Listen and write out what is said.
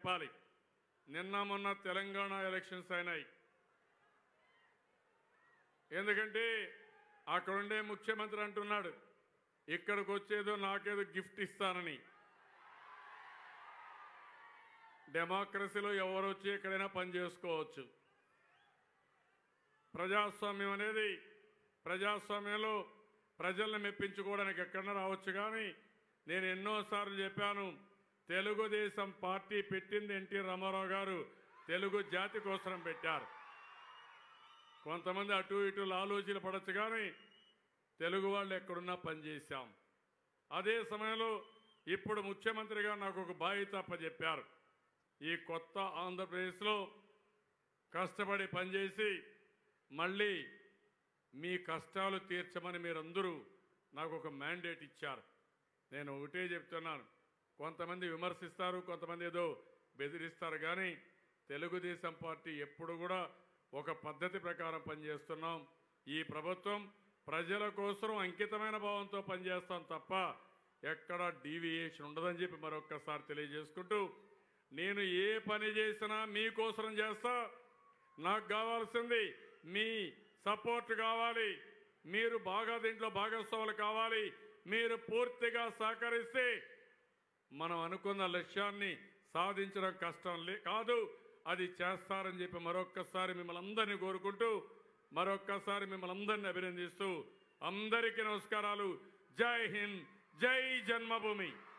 చెప్పాలి నిన్న మొన్న తెలంగాణ ఎలక్షన్స్ అయినాయి ఎందుకంటే అక్కడుండే ముఖ్యమంత్రి అంటున్నాడు ఇక్కడికి వచ్చేదో నాకేదో గిఫ్ట్ ఇస్తానని డెమోక్రసీలో ఎవరు వచ్చి ఎక్కడైనా పని చేసుకోవచ్చు ప్రజాస్వామ్యం అనేది ప్రజాస్వామ్యంలో ప్రజల్ని మెప్పించుకోవడానికి ఎక్కడన్నా రావచ్చు కానీ నేను ఎన్నోసార్లు చెప్పాను తెలుగుదేశం పార్టీ పెట్టింది ఎన్టీ రామారావు గారు తెలుగు జాతి కోసం పెట్టారు కొంతమంది అటు ఇటు ఆలోచన పడచ్చు కానీ తెలుగు వాళ్ళు ఎక్కడున్నా పనిచేశాం అదే సమయంలో ఇప్పుడు ముఖ్యమంత్రిగా నాకు ఒక బాధ్యత అప్పచెప్పారు ఈ కొత్త ఆంధ్రప్రదేశ్లో కష్టపడి పనిచేసి మళ్ళీ మీ కష్టాలు తీర్చమని మీరందరూ నాకు ఒక మ్యాండేట్ ఇచ్చారు నేను ఒకటే చెప్తున్నాను కొంతమంది విమర్శిస్తారు కొంతమంది ఏదో బెదిరిస్తారు కానీ తెలుగుదేశం పార్టీ ఎప్పుడు కూడా ఒక పద్ధతి ప్రకారం పనిచేస్తున్నాం ఈ ప్రభుత్వం ప్రజల కోసం అంకితమైన భావంతో పనిచేస్తాం తప్ప ఎక్కడ డీవియేషన్ ఉండదని చెప్పి మరొక్కసారి తెలియజేసుకుంటూ నేను ఏ పని చేసినా మీకోసం చేస్తా నాకు కావాల్సింది మీ సపోర్ట్ కావాలి మీరు బాగా దీంట్లో భాగస్వాములు కావాలి మీరు పూర్తిగా సహకరిస్తే మనం అనుకున్న లక్ష్యాన్ని సాధించడం కష్టం లే కాదు అది చేస్తారని చెప్పి మరొక్కసారి మిమ్మల్ని అందరినీ కోరుకుంటూ మరొక్కసారి మిమ్మల్ని అందరినీ అభినందిస్తూ అందరికీ నమస్కారాలు జై హింద్ జై జన్మభూమి